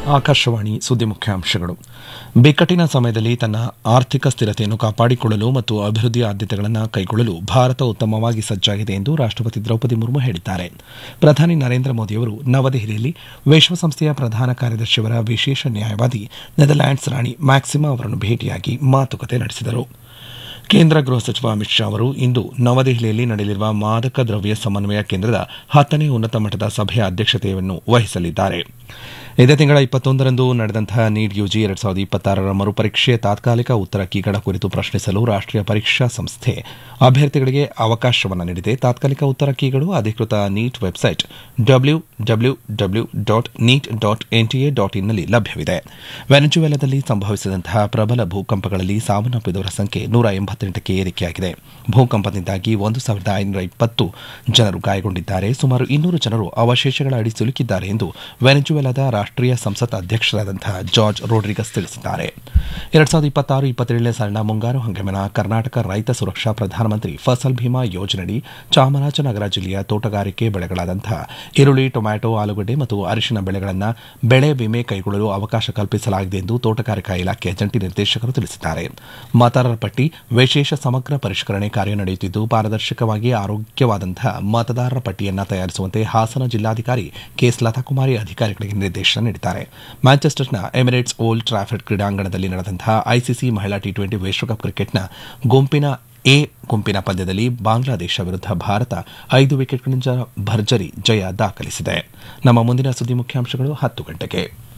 ಆಕಾಶವಾಣಿ ಸುದ್ದಿ ಮುಖ್ಯಾಂಶಗಳು ಬಿಕ್ಕಟ್ಟಿನ ಸಮಯದಲ್ಲಿ ತನ್ನ ಆರ್ಥಿಕ ಸ್ಥಿರತೆಯನ್ನು ಕಾಪಾಡಿಕೊಳ್ಳಲು ಮತ್ತು ಅಭಿವೃದ್ಧಿ ಆದ್ಯತೆಗಳನ್ನು ಕೈಗೊಳ್ಳಲು ಭಾರತ ಉತ್ತಮವಾಗಿ ಸಜ್ಜಾಗಿದೆ ಎಂದು ರಾಷ್ಟಪತಿ ದ್ರೌಪದಿ ಮುರ್ಮು ಹೇಳಿದ್ದಾರೆ ಪ್ರಧಾನಿ ನರೇಂದ್ರ ಮೋದಿಯವರು ನವದೆಹಲಿಯಲ್ಲಿ ವಿಶ್ವಸಂಸ್ಥೆಯ ಪ್ರಧಾನ ಕಾರ್ಯದರ್ಶಿಯವರ ವಿಶೇಷ ನ್ಯಾಯವಾದಿ ನೆದರ್ಲ್ಯಾಂಡ್ಸ್ ರಾಣಿ ಮ್ಯಾಕ್ಸಿಮಾ ಅವರನ್ನು ಭೇಟಿಯಾಗಿ ಮಾತುಕತೆ ನಡೆಸಿದರು ಕೇಂದ್ರ ಗೃಹ ಸಚಿವ ಅಮಿತ್ ಶಾ ಅವರು ಇಂದು ನವದೆಹಲಿಯಲ್ಲಿ ನಡೆಯಲಿರುವ ಮಾದಕ ದ್ರವ್ಯ ಸಮನ್ವಯ ಕೇಂದ್ರದ ಹತ್ತನೇ ಉನ್ನತ ಮಟ್ಟದ ಸಭೆಯ ಅಧ್ಯಕ್ಷತೆಯನ್ನು ವಹಿಸಲಿದ್ದಾರೆ ಇದೇ ತಿಂಗಳ ಇಪ್ಪತ್ತೊಂದರಂದು ನಡೆದಂತಹ ನೀಟ್ ಯುಜಿ ಎರಡ್ ಸಾವಿರದ ಇಪ್ಪತ್ತಾರರ ಮರುಪರೀಕ್ಷೆಯ ತಾತ್ಕಾಲಿಕ ಉತ್ತರ ಕೀಗಳ ಕುರಿತು ಪ್ರಶ್ನಿಸಲು ರಾಷ್ಟೀಯ ಪರೀಕ್ಷಾ ಸಂಸ್ಥೆ ಅಭ್ಯರ್ಥಿಗಳಿಗೆ ಅವಕಾಶವನ್ನು ನೀಡಿದೆ ತಾತ್ಕಾಲಿಕ ಉತ್ತರ ಕೀಗಳು ಅಧಿಕೃತ NEET website W W W dot NEET dot NTA dot ಇನ್ನಲ್ಲಿ ಲಭ್ಯವಿದೆ ವೆನೆಜುವೆಲಾದಲ್ಲಿ ಸಂಭವಿಸಿದಂತಹ ಪ್ರಬಲ ಭೂಕಂಪಗಳಲ್ಲಿ ಸಾವನ್ನಪ್ಪಿದವರ ಸಂಖ್ಯೆ ನೂರ ಎಂಬತ್ತೆಂಟಕ್ಕೆ ಏರಿಕೆಯಾಗಿದೆ ಭೂಕಂಪದಿಂದಾಗಿ ಒಂದು ಸಾವಿರದ ಐನೂರ ಇಪ್ಪತ್ತು ಜನರು ಗಾಯಗೊಂಡಿದ್ದಾರೆ ಸುಮಾರು ಇನ್ನೂರು ಜನರು ಅವಶೇಷಗಳ ಅಡಿ ಸಿಲುಕಿದ್ದಾರೆ ಎಂದು ವೆನೆಜುವೆಲಾದ ರಾಷ್ಟೀಯ ಸಂಸತ್ ಅಧ್ಯಕ್ಷರಾದಂತಹ ಜಾರ್ಜ್ ರೋಡ್ರಿಗಸ್ ತಿಳಿಸಿದ್ದಾರೆ ಎರಡ್ ಸಾವಿರದ ಇಪ್ಪತ್ತಾರು ಇಪ್ಪತ್ತೇಳನೇ ಸಾಲಿನ ಮುಂಗಾರು ಹಂಗಾಮಿನ ಕರ್ನಾಟಕ ರೈತ ಸುರಕ್ಷಾ ಪ್ರಧಾನಮಂತ್ರಿ ಫಸಲ್ ಭೀಮಾ ಯೋಜನೆಯಡಿ ಚಾಮರಾಜನಗರ ಜಿಲ್ಲೆಯ ತೋಟಗಾರಿಕೆ ಬೆಳೆಗಳಾದಂತಹ ಈರುಳ್ಳಿ ಟೊಮ್ಯಾಟೊ ಆಲೂಗಡ್ಡೆ ಮತ್ತು ಅರಿಶಿನ ಬೆಳೆಗಳನ್ನು ಬೆಳೆ ವಿಮೆ ಕೈಗೊಳ್ಳಲು ಅವಕಾಶ ಕಲ್ಪಿಸಲಾಗಿದೆ ಎಂದು ತೋಟಗಾರಿಕಾ ಇಲಾಖೆಯ ಜಂಟಿ ನಿರ್ದೇಶಕರು ತಿಳಿಸಿದ್ದಾರೆ ಮತದಾರರ ಪಟ್ಟಿ ವಿಶೇಷ ಸಮಗ್ರ ಪರಿಷ್ಕರಣೆ ಕಾರ್ಯ ನಡೆಯುತ್ತಿದ್ದು ಪಾರದರ್ಶಕವಾಗಿ ಆರೋಗ್ಯವಾದಂತಹ ಮತದಾರರ ಪಟ್ಟಿಯನ್ನು ತಯಾರಿಸುವಂತೆ ಹಾಸನ ಜಿಲ್ಲಾಧಿಕಾರಿ ಕೆಎಸ್ ಲತಾಕುಮಾರಿ ಅಧಿಕಾರಿಗಳಿಗೆ ನಿರ್ದೇಶನ ನೀಡಿದ್ದಾರೆ ಮ್ಯಾಂಚೆಸ್ಟರ್ನ ಎಮಿರೇಟ್ಸ್ ಓಲ್ಡ್ ಟ್ರಾಫರ್ಡ್ ಕ್ರೀಡಾಂಗಣದಲ್ಲಿ ನಡೆದಂತಹ ಐಸಿಸಿ ಮಹಿಳಾ ಟಿ ಟ್ವೆಂಟಿ ವಿಶ್ವಕಪ್ ಕ್ರಿಕೆಟ್ನ ಗುಂಪಿನ ಎ ಗುಂಪಿನ ಪಂದ್ಯದಲ್ಲಿ ಬಾಂಗ್ಲಾದೇಶ ವಿರುದ್ಧ ಭಾರತ ಐದು ವಿಕೆಟ್ಗಳಿಂದ ಭರ್ಜರಿ ಜಯ ದಾಖಲಿಸಿದೆ ನಮ್ಮ ಮುಂದಿನ ಸುದ್ದಿ ಮುಖ್ಯಾಂಶಗಳು ಹತ್ತು ಗಂಟೆಗೆ